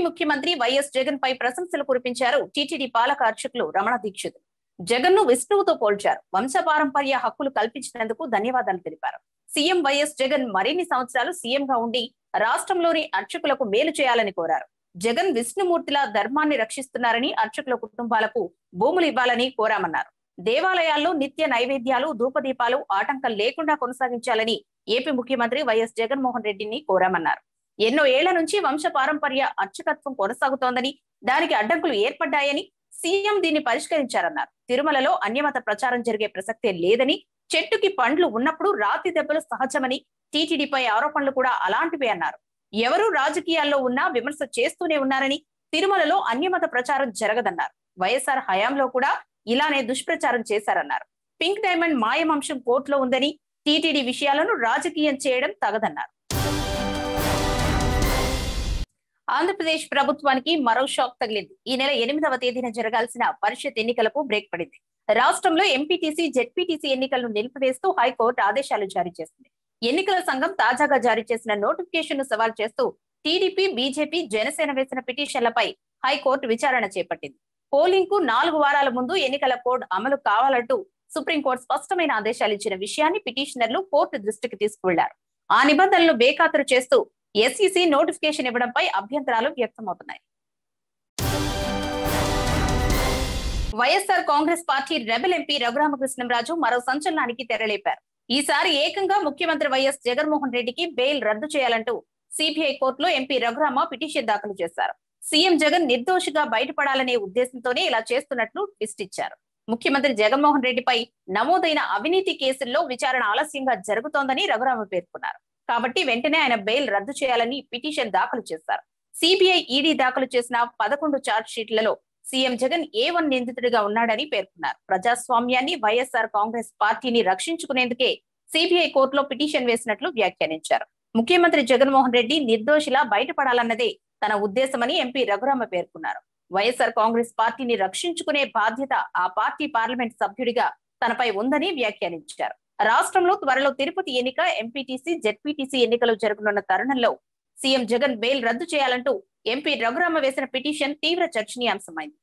ముఖ్యమంత్రి వైఎస్ జగన్ పై ప్రశంసలు కురిపించారు టీటీడీ పాలక అర్చకులు రమణ దీక్షిత్ జగన్ ను విష్ణువుతో పోల్చారు వంశపారంపర్య హక్కులు కల్పించినందుకు ధన్యవాదాలు తెలిపారు సీఎం వైఎస్ జగన్ మరిన్ని సంవత్సరాలు సీఎం గా ఉండి రాష్ట్రంలోని అర్చకులకు మేలు చేయాలని కోరారు జగన్ విష్ణుమూర్తిలా ధర్మాన్ని రక్షిస్తున్నారని అర్చకుల కుటుంబాలకు భూములు ఇవ్వాలని కోరామన్నారు దేవాలయాల్లో నిత్య నైవేద్యాలు ధూపదీపాలు ఆటంకం లేకుండా కొనసాగించాలని ఏపీ ముఖ్యమంత్రి వైఎస్ జగన్మోహన్ రెడ్డిని కోరామన్నారు ఎన్నో ఏళ్ల నుంచి వంశ పారంపర్య అర్చకత్వం కొనసాగుతోందని దానికి అడ్డంకులు ఏర్పడ్డాయని సీఎం దీన్ని పరిష్కరించారన్నారు తిరుమలలో అన్యమత ప్రచారం జరిగే ప్రసక్తే లేదని చెట్టుకి పండ్లు ఉన్నప్పుడు రాతి దెబ్బలు సహజమని టీటీడీపై ఆరోపణలు కూడా అలాంటివే అన్నారు ఎవరు రాజకీయాల్లో ఉన్నా విమర్శ చేస్తూనే ఉన్నారని తిరుమలలో అన్యమత ప్రచారం జరగదన్నారు వైఎస్ఆర్ హయాంలో కూడా ఇలానే దుష్ప్రచారం చేశారన్నారు పింక్ డైమండ్ మాయమంశం కోర్టులో ఉందని టీటీడీ విషయాలను రాజకీయం చేయడం తగదన్నారు ఆంధ్రప్రదేశ్ ప్రభుత్వానికి మరో షాక్ తగిలింది ఈ నెల ఎనిమిదవ తేదీన జరగాల్సిన పరిషత్ ఎన్నికలకు బ్రేక్ పడింది రాష్ట్రంలో ఎంపీటీసీ జెడ్పీటీసీ ఎన్నికలను నిలిపివేస్తూ హైకోర్టు ఆదేశాలు జారీ చేసింది ఎన్నికల సంఘం తాజాగా జారీ చేసిన నోటిఫికేషన్ ను సవాల్ చేస్తూ టీడీపీ బీజేపీ జనసేన వేసిన పిటిషన్లపై హైకోర్టు విచారణ చేపట్టింది పోలింగ్ కు నాలుగు వారాల ముందు ఎన్నికల కోడ్ అమలు కావాలంటూ సుప్రీంకోర్టు స్పష్టమైన ఆదేశాలు ఇచ్చిన విషయాన్ని పిటిషనర్లు కోర్టు దృష్టికి తీసుకువెళ్లారు ఆ నిబంధనలు బేఖాతరు చేస్తూ ఎస్ఈసీ నోటిఫికేషన్ ఇవ్వడంపై అభ్యంతరాలు వ్యక్తమవుతున్నాయి YSR Congress party rebel MP Raghuramakrishnamraju మరో సంచలనానికి తెరలేపారు ఈసారి ఏకంగా ముఖ్యమంత్రి వైఎస్ జగన్మోహన్ రెడ్డికి బెయిల్ రద్దు చేయాలంటూ సిబిఐ కోర్టులో ఎంపీ రఘురామ పిటిషన్ దాఖలు చేశారు సీఎం జగన్ నిర్దోషిగా బయటపడాలనే ఉద్దేశంతోనే ఇలా చేస్తున్నట్లు ట్విస్ట్ ఇచ్చారు ముఖ్యమంత్రి జగన్మోహన్ రెడ్డిపై నమోదైన అవినీతి కేసుల్లో విచారణ ఆలస్యంగా జరుగుతోందని రఘురామ పేర్కొన్నారు కాబట్టి వెంటనే ఆయన బెయిల్ రద్దు చేయాలని పిటిషన్ దాఖలు చేశారు సిబిఐ ఈడీ దాఖలు చేసిన పదకొండు ఛార్జ్ షీట్లలో సీఎం జగన్ ఏ వన్ నిందితుడిగా ఉన్నాడని పేర్కొన్నారు ప్రజాస్వామ్యాన్ని వైఎస్ఆర్ కాంగ్రెస్ పార్టీని రక్షించుకునేందుకే సిబిఐ కోర్టులో పిటిషన్ వేసినట్లు వ్యాఖ్యానించారు ముఖ్యమంత్రి జగన్మోహన్ రెడ్డి నిర్దోషిలా బయటపడాలన్నదే తన ఉద్దేశమని ఎంపీ రఘురామ పేర్కొన్నారు వైఎస్ఆర్ కాంగ్రెస్ పార్టీని రక్షించుకునే బాధ్యత ఆ పార్టీ పార్లమెంట్ సభ్యుడిగా తనపై ఉందని వ్యాఖ్యానించారు రాష్ట్రంలో త్వరలో తిరుపతి ఎన్నిక ఎంపీటీసీ జెడ్పీటీసీ ఎన్నికలు జరగనున్న తరుణంలో సీఎం జగన్ బెయిల్ రద్దు చేయాలంటూ ఎంపీ రఘురామ వేసిన పిటిషన్ తీవ్ర చర్చనీయాంశమైంది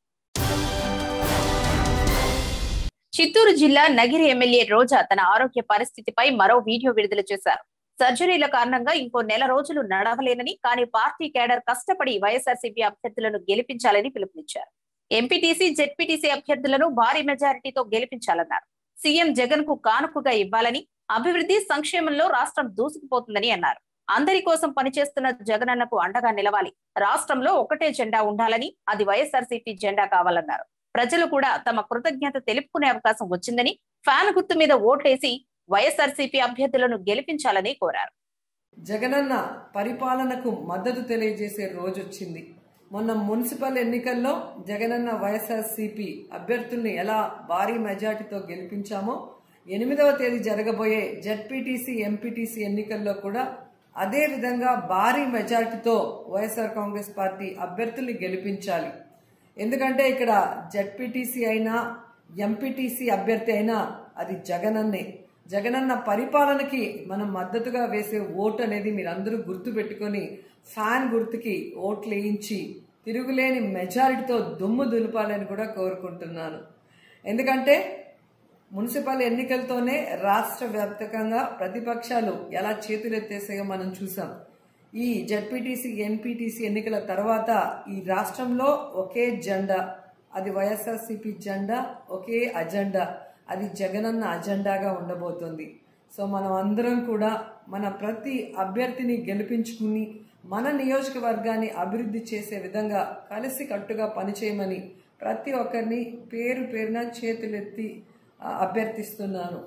చిత్తూరు జిల్లా నగిరి ఎమ్మెల్యే రోజా తన ఆరోగ్య పరిస్థితిపై మరో వీడియో విడుదల చేశారు సర్జరీల కారణంగా ఇంకో నెల రోజులు నడవలేనని కానీ పార్టీ కేడర్ కష్టపడి వైఎస్ఆర్సీపీ అభ్యర్థులను గెలిపించాలని పిలుపునిచ్చారు ఎంపీటీసీ జెడ్పీటీసీ అభ్యర్థులను భారీ మెజారిటీతో గెలిపించాలన్నారు సీఎం జగన్ కు కానుకగా ఇవ్వాలని అభివృద్ధి సంక్షేమంలో రాష్ట్రం దూసుకుపోతుందని అన్నారు అందరి కోసం పనిచేస్తున్న జగనన్నకు అండగా నిలవాలి రాష్ట్రంలో ఒకటే జెండా ఉండాలని అది వైఎస్ఆర్సీపీ జెండా కావాలన్నారు ప్రజలు కూడా తమ కృతజ్ఞత తెలుపుకునే అవకాశం వచ్చిందని ఫ్యాన్ గుర్తు మీద ఓట్లేసి వైఎస్ఆర్సీపీ అభ్యర్థులను గెలిపించాలని కోరారు జగనన్న పరిపాలనకు మద్దతు తెలియజేసే రోజు వచ్చింది మొన్న మున్సిపల్ ఎన్నికల్లో జగనన్న వైఎస్ఆర్సీపీ అభ్యర్థుల్ని ఎలా భారీ మెజార్టీతో గెలిపించామో ఎనిమిదవ తేదీ జరగబోయే జెడ్పీటీసీ ఎంపీటీసీ ఎన్నికల్లో కూడా అదే విధంగా భారీ మెజార్టీతో వైఎస్ఆర్ కాంగ్రెస్ పార్టీ అభ్యర్థుల్ని గెలిపించాలి ఎందుకంటే ఇక్కడ జెడ్పీటీసీ అయినా ఎంపీటీసీ అభ్యర్థి అయినా అది జగనన్నే జగనన్న పరిపాలనకి మనం మద్దతుగా వేసే ఓటు అనేది మీరందరూ గుర్తు పెట్టుకొని ఫ్యాన్ గుర్తుకి ఓట్లు వేయించి తిరుగులేని మెజారిటీతో దుమ్ము దులపాలని కూడా కోరుకుంటున్నాను ఎందుకంటే మున్సిపల్ ఎన్నికలతోనే రాష్ట్ర వ్యాప్తంగా ప్రతిపక్షాలు ఎలా చేతులెత్తేసాయో మనం చూసాం ఈ జడ్పీటీసీ ఎంపీటీసీ ఎన్నికల తర్వాత ఈ రాష్ట్రంలో ఒకే జెండా అది వైఎస్ఆర్సీపీ జెండా ఒకే అజెండా అది జగనన్న అజెండాగా ఉండబోతోంది సో మనం అందరం కూడా మన ప్రతి అభ్యర్థిని గెలిపించుకుని మన నియోజకవర్గాన్ని అభివృద్ధి చేసే విధంగా కలిసి కట్టుగా పనిచేయమని ప్రతి ఒక్కరిని పేరు పేరున చేతులెత్తి ఆ, అభ్యర్థిస్తున్నాను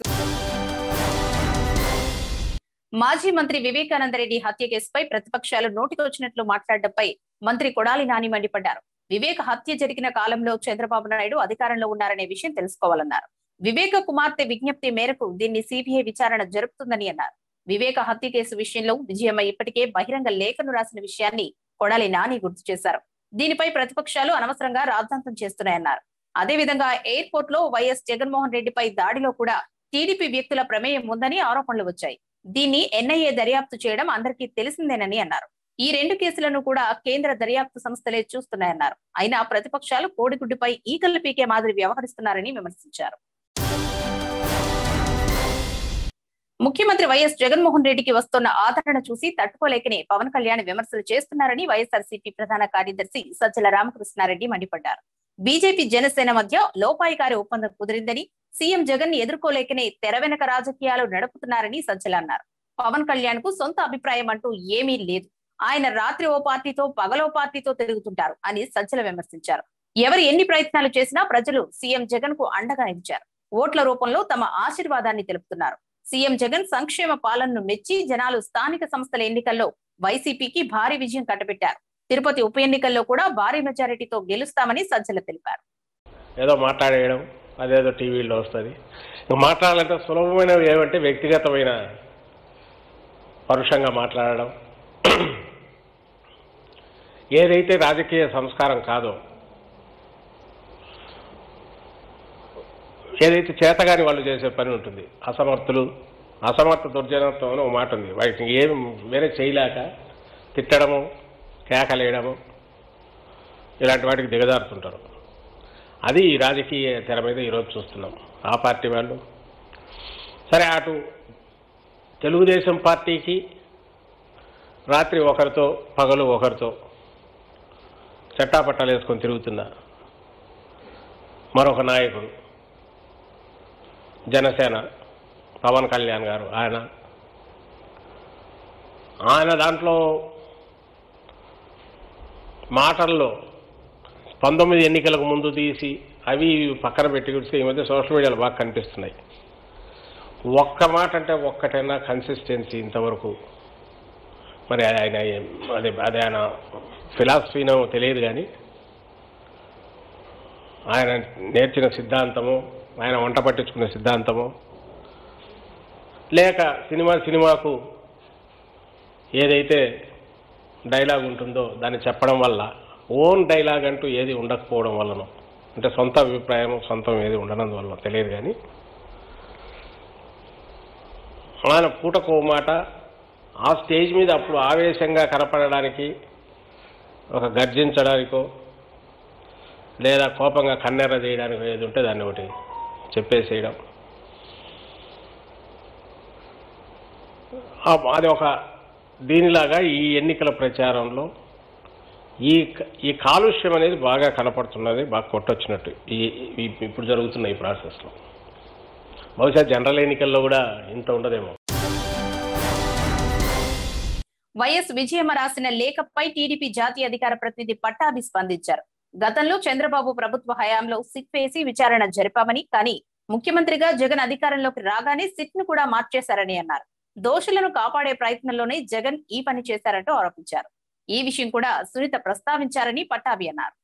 మాజీ మంత్రి వివేకానంద రెడ్డి హత్య కేసుపై ప్రతిపక్షాలు నోటికొచ్చినట్లు మాట్లాడడంపై మంత్రి కొడాలి నాని మండిపడ్డారు వివేక హత్య జరిగిన కాలంలో చంద్రబాబు నాయుడు అధికారంలో ఉన్నారనే విషయం తెలుసుకోవాలన్నారు వివేక కుమార్తె విజ్ఞప్తి మేరకు దీన్ని సిబిఐ విచారణ జరుపుతుందని అన్నారు వివేక హత్య కేసు విషయంలో విజయమ్మ ఇప్పటికే బహిరంగ లేఖను రాసిన విషయాన్ని కొడాలి నాని గుర్తు చేశారు దీనిపై ప్రతిపక్షాలు అనవసరంగా రాద్ధాంతం చేస్తున్నాయన్నారు అదేవిధంగా ఎయిర్పోర్ట్ లో వైఎస్ జగన్మోహన్ రెడ్డిపై దాడిలో కూడా టీడీపీ వ్యక్తుల ప్రమేయం ఉందని ఆరోపణలు వచ్చాయి దీన్ని ఎన్ఐఏ దర్యాప్తు చేయడం అందరికీ తెలిసిందేనని అన్నారు ఈ రెండు కేసులను కూడా కేంద్ర దర్యాప్తు సంస్థలే చూస్తున్నాయన్నారు అయినా ప్రతిపక్షాలు కోడిగుడ్డుపై ఈకలు పీకే మాదిరి వ్యవహరిస్తున్నారని విమర్శించారు ముఖ్యమంత్రి వైఎస్ జగన్మోహన్ రెడ్డికి వస్తున్న ఆదరణ చూసి తట్టుకోలేకనే పవన్ కళ్యాణ్ విమర్శలు చేస్తున్నారని వైఎస్ఆర్సీపీ ప్రధాన కార్యదర్శి సజ్జల రామకృష్ణారెడ్డి మండిపడ్డారు బీజేపీ జనసేన మధ్య లోపాయికారి ఒప్పందం కుదిరిందని సీఎం జగన్ ని ఎదుర్కోలేకనే తెర వెనక రాజకీయాలు నడుపుతున్నారని సజ్జల అన్నారు పవన్ కళ్యాణ్ కు సొంత అభిప్రాయం అంటూ ఏమీ లేదు ఆయన రాత్రి ఓ పార్టీతో పగలో పార్టీతో తిరుగుతుంటారు అని సజ్జల విమర్శించారు ఎవరు ఎన్ని ప్రయత్నాలు చేసినా ప్రజలు సీఎం జగన్ కు అండగా నిలిచారు ఓట్ల రూపంలో తమ ఆశీర్వాదాన్ని తెలుపుతున్నారు సీఎం జగన్ సంక్షేమ పాలనను మెచ్చి జనాలు స్థానిక సంస్థల ఎన్నికల్లో వైసీపీకి భారీ విజయం కట్టబెట్టారు తిరుపతి ఉప ఎన్నికల్లో కూడా భారీ మెజారిటీతో గెలుస్తామని సజ్జల తెలిపారు ఏదో మాట్లాడేయడం అదేదో టీవీలో వస్తుంది ఇంక మాట్లాడాలంటే సులభమైనవి ఏమంటే వ్యక్తిగతమైన పరుషంగా మాట్లాడడం ఏదైతే రాజకీయ సంస్కారం కాదో ఏదైతే చేతగాని వాళ్ళు చేసే పని ఉంటుంది అసమర్థులు అసమర్థ దుర్జనత్వం అని ఒక మాట ఉంది వాటికి ఏం వేరే చేయలేక తిట్టడము కేకలేయడము ఇలాంటి వాటికి దిగజారుతుంటారు అది ఈ రాజకీయ తెర మీద ఈరోజు చూస్తున్నాం ఆ పార్టీ వాళ్ళు సరే అటు తెలుగుదేశం పార్టీకి రాత్రి ఒకరితో పగలు ఒకరితో చట్టాపట్టాలు వేసుకొని తిరుగుతున్న మరొక నాయకుడు జనసేన పవన్ కళ్యాణ్ గారు ఆయన ఆయన దాంట్లో మాటల్లో పంతొమ్మిది ఎన్నికలకు ముందు తీసి అవి ఇవి పక్కన పెట్టి చూస్తే ఈ మధ్య సోషల్ మీడియాలో బాగా కనిపిస్తున్నాయి ఒక్క మాట అంటే ఒక్కటైనా కన్సిస్టెన్సీ ఇంతవరకు మరి ఆయన ఏం- అదే అదే ఆయన ఫిలాసఫీనో తెలియదు కానీ ఆయన నేర్చిన సిద్ధాంతము ఆయన వంట పట్టించుకునే సిద్ధాంతము లేక సినిమా సినిమాకు ఏదైతే డైలాగ్ ఉంటుందో దాన్ని చెప్పడం వల్ల ఓన్ డైలాగ్ అంటూ ఏది ఉండకపోవడం వల్లనో అంటే సొంత అభిప్రాయం సొంతం ఏది ఉండనందువల్ల తెలియదు కానీ ఆయన పూటకో మాట ఆ స్టేజ్ మీద అప్పుడు ఆవేశంగా కనపడడానికి ఒక గర్జించడానికో లేదా కోపంగా కన్నెర్ర చేయడానికి ఏది ఉంటే దాన్ని ఒకటి చెప్పేసేయడం ఆ- అది ఒక దీనిలాగా ఈ ఎన్నికల ప్రచారంలో ఈ క- ఈ కాలుష్యం అనేది బాగా కనపడుతున్నది బాగా కొట్టొచ్చినట్టు ఈ ఈ- ఇప్పుడు జరుగుతున్న ఈ ప్రాసెస్లో బహుశా జనరల్ ఎన్నికల్లో కూడా ఇంత ఉండదేమో వైఎస్ విజయమ్మ రాసిన లేఖపై టీడీపీ జాతీయ అధికార ప్రతినిధి పట్టాభి స్పందించారు గతంలో చంద్రబాబు ప్రభుత్వ హయాంలో సిట్ వేసి విచారణ జరిపామని కానీ ముఖ్యమంత్రిగా జగన్ అధికారంలోకి రాగానే సిట్ ను కూడా మార్చేశారని అన్నారు దోషులను కాపాడే ప్రయత్నంలోనే జగన్ ఈ పని చేశారంటూ ఆరోపించారు ఈ విషయం కూడా సునీత ప్రస్తావించారని పట్టాభి అన్నారు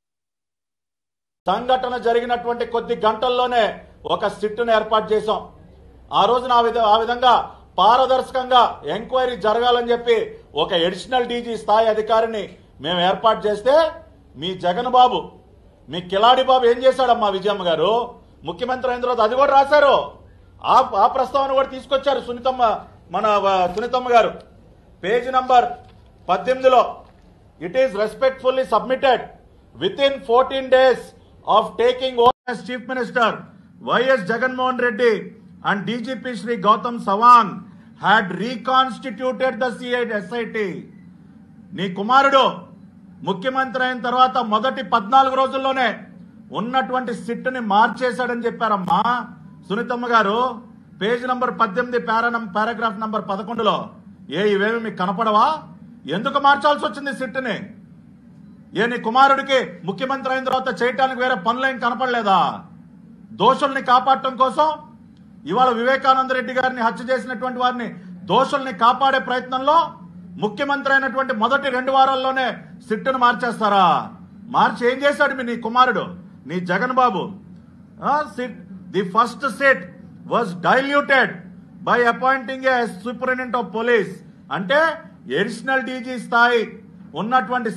సంఘటన జరిగినటువంటి కొద్ది గంటల్లోనే ఒక సిట్టును ఏర్పాటు చేశాం ఆ రోజున ఆ విధ ఆ విధంగా పారదర్శకంగా ఎంక్వైరీ జరగాలని చెప్పి ఒక ఎడిషనల్ డీజీ స్థాయి అధికారిని మేము ఏర్పాటు చేస్తే మీ జగన్ బాబు మీ కిలాడి బాబు ఏం చేశాడమ్మా విజయమ్మ గారు ముఖ్యమంత్రి అయిన తర్వాత అది కూడా రాశారు ఆ ఆ ప్రస్తావన కూడా తీసుకొచ్చారు సునీతమ్మ మన ఆ, సునీతమ్మ గారు పేజ్ నంబర్ పద్దెనిమిదిలో it is respectfully submitted with in fourteen days of taking over as chief minister YS Jaganmohan Reddy and DGP Shri Gautam Sawang had reconstituted the SIT నీ కుమారుడు ముఖ్యమంత్రి అయిన తర్వాత మొదటి పద్నాలుగు రోజుల్లోనే ఉన్నటువంటి సిట్టుని మార్చేశాడని చెప్పారమ్మా సునీతమ్మ గారు పేజ్ నంబర్ పద్దెనిమిది పారా పారాగ్రాఫ్ నంబర్ పదకొండులో ఏ ఇవేమి మీకు కనపడవా ఎందుకు మార్చాల్సి వచ్చింది సిట్టుని ఏ నీ కుమారుడికి ముఖ్యమంత్రి అయిన తర్వాత చేయటానికి వేరే పనులేం కనపడలేదా దోషుల్ని కాపాడటం కోసం ఇవాళ వివేకానంద రెడ్డి గారిని హత్య చేసినటువంటి వారిని దోషుల్ని కాపాడే ప్రయత్నంలో ముఖ్యమంత్రి అయినటువంటి మొదటి రెండు వారాల్లోనే సిట్టును మార్చేస్తారా మార్చి ఏం చేశాడు మీ నీ కుమారుడు నీ Jagan Babu SIT the first SIT was diluted by appointing a superintendent of police అంటే ఎడిషనల్ డీజీ స్థాయి ఉన్నటువంటి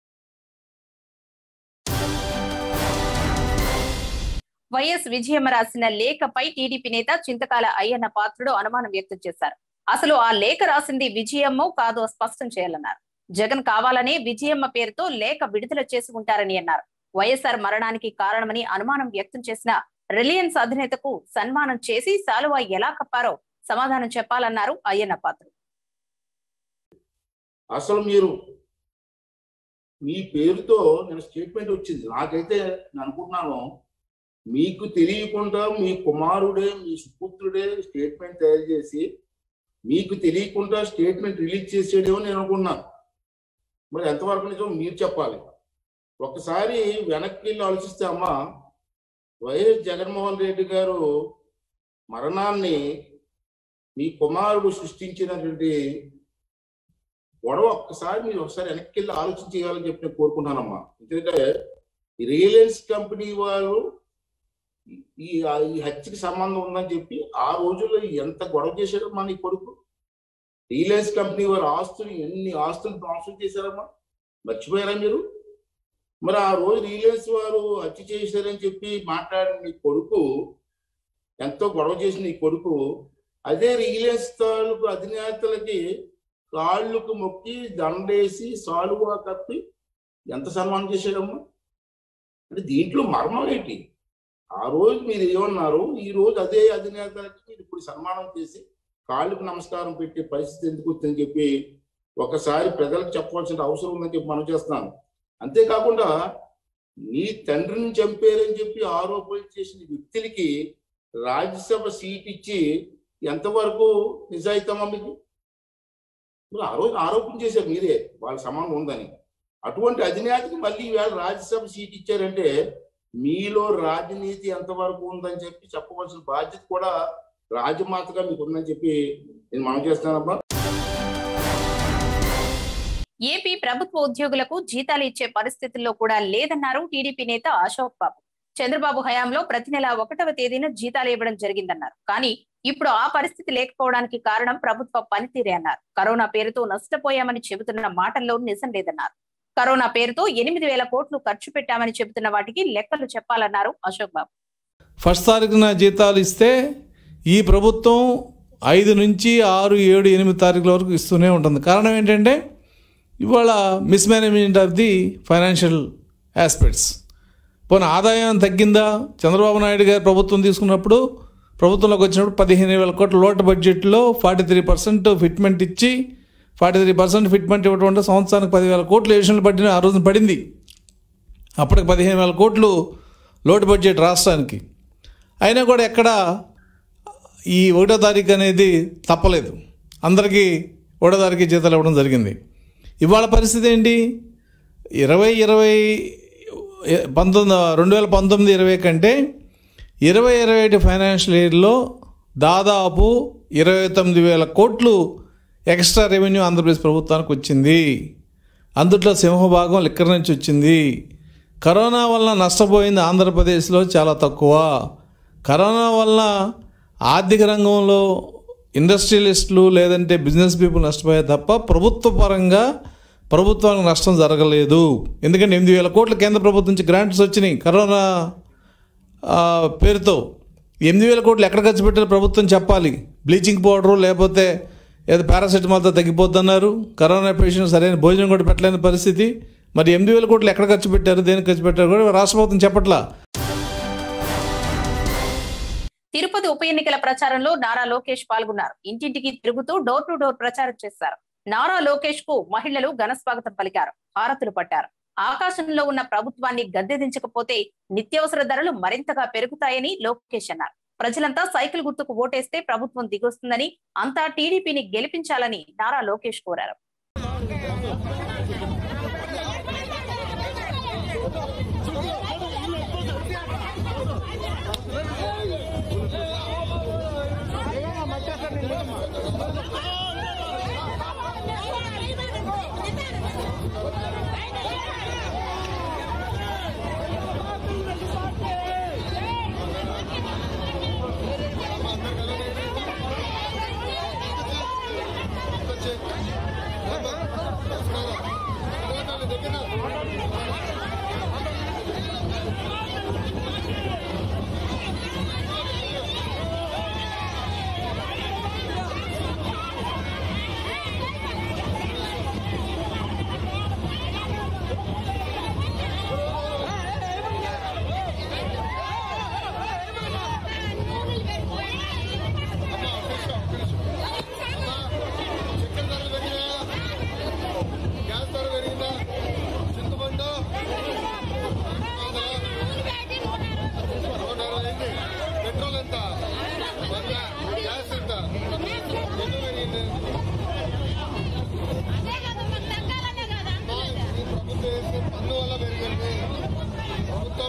వైఎస్ విజయమ్మ రాసిన లేఖపై టీడీపీ నేత చింతకాల అయ్యన్న పాత్రుడు అనుమానం వ్యక్తం చేశారు అసలు ఆ లేఖ రాసింది విజయమ్మో కాదో స్పష్టం చేయాలన్నారు జగన్ కావాలనే విజయమ్మ పేరుతో లేఖ విడుదల చేసి ఉంటారని అన్నారు వైఎస్ఆర్ మరణానికి కారణమని అనుమానం వ్యక్తం చేసిన రిలయన్స్ అధినేతకు సన్మానం చేసి సాలువా ఎలా కప్పారో సమాధానం చెప్పాలన్నారు అయ్యన్న పాత్ర అసలు మీరు మీ పేరుతో నేను స్టేట్మెంట్ వచ్చింది నాకైతే నేను అనుకుంటున్నాను మీకు తెలియకుండా మీ కుమారుడే మీ సుపుత్రుడే స్టేట్మెంట్ తయారు చేసి మీకు తెలియకుండా స్టేట్మెంట్ రిలీజ్ చేసేడేమో నేను అనుకుంటున్నాను మరి ఎంతవరకు నిజం మీరు చెప్పాలి ఒకసారి వెనక్కి వెళ్ళి ఆలోచిస్తే అమ్మ వైఎస్ జగన్మోహన్ రెడ్డి గారు మరణాన్ని మీ కుమారుడు సృష్టించినటువంటి గొడవ ఒక్కసారి మీరు ఒకసారి వెనక్కి వెళ్ళి ఆలోచన చేయాలని చెప్పి నేను కోరుకుంటానమ్మా ఎందుకంటే ఈ రిలయన్స్ కంపెనీ వారు ఈ ఈ హత్యకి సంబంధం ఉందని చెప్పి ఆ రోజుల్లో ఎంత గొడవ చేశారో మన ఈ కొడుకు రిలయన్స్ కంపెనీ వారి ఆస్తులు ఎన్ని ఆస్తులు ధ్వంసం చేశారమ్మా మర్చిపోయారా మీరు మరి ఆ రోజు రిలయన్స్ వారు హత్య చేశారని చెప్పి మాట్లాడిన నీ కొడుకు ఎంతో గొడవ చేసిన ఈ కొడుకు అదే రిలయన్స్ తాలూకు అధినేతలకి కాళ్ళకు మొక్కి దండేసి సాలువా కప్పి ఎంత సన్మానం చేశాడమ్మా అంటే దీంట్లో మర్మం ఏంటి ఆ రోజు మీరు ఏమన్నారు ఈ రోజు అదే అధినేతలకి మీరు ఇప్పుడు సన్మానం చేసి కాళ్ళకు నమస్కారం పెట్టే పరిస్థితి ఎందుకు వచ్చిందని చెప్పి ఒకసారి ప్రజలకు చెప్పవలసిన అవసరం ఉందని చెప్పి మనం చేస్తున్నాను అంతేకాకుండా నీ తండ్రిని చంపారని చెప్పి ఆరోపణలు చేసిన వ్యక్తులకి రాజ్యసభ సీట్ ఇచ్చి ఎంతవరకు నిజాయితమా మీకు మీరు ఆ రోజు ఆరోపణ చేశారు మీరే వాళ్ళ సంబంధం ఉందని అటువంటి అధినేతకి మళ్ళీ ఈవేళ రాజ్యసభ సీట్ ఇచ్చారంటే మీలో రాజనీతి ఎంతవరకు ఉందని చెప్పి చెప్పవలసిన బాధ్యత కూడా రాజమాతగా మీకు ఉందని చెప్పి నేను మనం చేస్తానమ్మా ఏపీ ప్రభుత్వ ఉద్యోగులకు జీతాలు ఇచ్చే పరిస్థితుల్లో కూడా లేదన్నారు టీడీపీ నేత అశోక్ బాబు చంద్రబాబు హయాంలో ప్రతి నెల ఒకటవ తేదీన జీతాలు ఇవ్వడం జరిగిందన్నారు కానీ ఇప్పుడు ఆ పరిస్థితి లేకపోవడానికి కారణం ప్రభుత్వ పనితీరే అన్నారు కరోనా పేరుతో నష్టపోయామని చెబుతున్న మాటల్లో నిజం లేదన్నారు కరోనా పేరుతో ఎనిమిది వేల కోట్లు ఖర్చు పెట్టామని చెబుతున్న వాటికి లెక్కలు చెప్పాలన్నారు అశోక్ బాబు ఫస్ట్ తారీఖున జీతాలు ఇస్తే ఈ ప్రభుత్వం ఐదు నుంచి ఆరు ఏడు ఎనిమిది తారీఖుల వరకు ఇస్తూనే ఉంటుంది కారణం ఏంటంటే ఇవాళ mismanagement of the financial aspects పోనీ ఆదాయం తగ్గిందా చంద్రబాబు నాయుడు గారు ప్రభుత్వం తీసుకున్నప్పుడు ప్రభుత్వంలోకి వచ్చినప్పుడు పదిహేను వేల కోట్ల లోటు బడ్జెట్లో ఫార్టీ త్రీ పర్సెంట్ ఫిట్మెంట్ ఇచ్చి ఫార్టీ త్రీ పర్సెంట్ ఫిట్మెంట్ ఇవ్వడం అంటే సంవత్సరానికి పదివేల కోట్లు ఏషన్లు పడిన ఆ రోజున పడింది అప్పటికి పదిహేను వేల కోట్లు లోటు బడ్జెట్ రాష్ట్రానికి అయినా కూడా ఎక్కడ ఈ ఒకటో తారీఖు అనేది తప్పలేదు అందరికీ ఒకటో తారీఖు జీతాలు ఇవ్వడం జరిగింది ఇవాళ పరిస్థితి ఏంటి ఇరవై ఇరవై పంతొమ్మిది రెండు వేల పంతొమ్మిది ఇరవై కంటే ఇరవై ఇరవై ఒకటి ఫైనాన్షియల్ ఇయర్లో దాదాపు ఇరవై తొమ్మిది వేల కోట్లు ఎక్స్ట్రా రెవెన్యూ ఆంధ్రప్రదేశ్ ప్రభుత్వానికి వచ్చింది అందుట్లో సింహభాగం లిక్కర్ నుంచి వచ్చింది కరోనా వలన నష్టపోయింది ఆంధ్రప్రదేశ్లో చాలా తక్కువ కరోనా వలన ఆర్థిక రంగంలో ఇండస్ట్రియలిస్టులు లేదంటే బిజినెస్ పీపుల్ నష్టపోయారు తప్ప ప్రభుత్వ పరంగా ప్రభుత్వానికి నష్టం జరగలేదు ఎందుకంటే ఎనిమిది వేల కోట్ల కేంద్ర ప్రభుత్వం నుంచి గ్రాంట్స్ వచ్చినాయి కరోనా ఆ, పేరుతో ఎనిమిది వేల కోట్లు ఎక్కడ ఖర్చు పెట్టారు ప్రభుత్వం చెప్పాలి బ్లీచింగ్ పౌడరు లేకపోతే ఏదో పారాసెటమాల్తో తగ్గిపోతున్నారు కరోనా పేషెంట్ సరైన భోజనం కూడా పెట్టలేని పరిస్థితి మరి ఎనిమిది వేల కోట్లు ఎక్కడ ఖర్చు పెట్టారు దేనికి ఖర్చు పెట్టారు కూడా రాష్ట్ర ప్రభుత్వం చెప్పట్లా తిరుపతి ఉప ఎన్నికల ప్రచారంలో నారా లోకేష్ పాల్గొన్నారు ఇంటింటికి తిరుగుతూ డోర్ టు డోర్ ప్రచారం చేశారు నారా లోకేష్ కు మహిళలు ఘన స్వాగతం పలికారు హారతులు పట్టారు ఆకాశంలో ఉన్న ప్రభుత్వాన్ని గద్దెదించకపోతే నిత్యావసర ధరలు మరింతగా పెరుగుతాయని లోకేష్ అన్నారు ప్రజలంతా సైకిల్ గుర్తుకు ఓటేస్తే ప్రభుత్వం దిగొస్తుందని అంతా టీడీపీని గెలిపించాలని నారా లోకేష్ కోరారు Come on.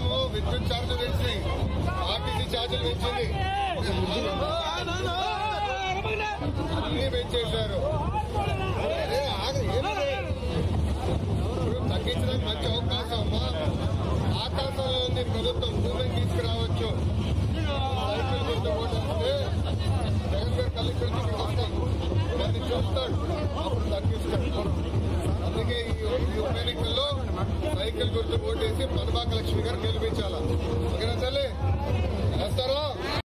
ప్రభుత్వము విద్యుత్ ఛార్జీలు పెంచి ఆర్టీసీ ఛార్జీలు పెంచింది అన్ని పెంచేశారు అరే ఆగ- ఏమది? ఇప్పుడు తగ్గించడానికి మంచి అవకాశం అమ్మా ఆకాశంలో ఉంది ప్రభుత్వం భూమిని తీసుకురావచ్చు సైకిల్ గుర్తు ఓటేస్తే జగన్ గారు కళ్ళు ఇక్కడ వస్తాయి దాన్ని చూస్తాడు అప్పుడు తగ్గిస్తాడు అందుకే ఈ ఈ ఉప ఎన్నికల్లో సైకిల్ గుర్తు ఓటేసి పదబాక లక్ష్మి గారు గెలిపించాలా ఓకేనా తల్లి వేస్తారా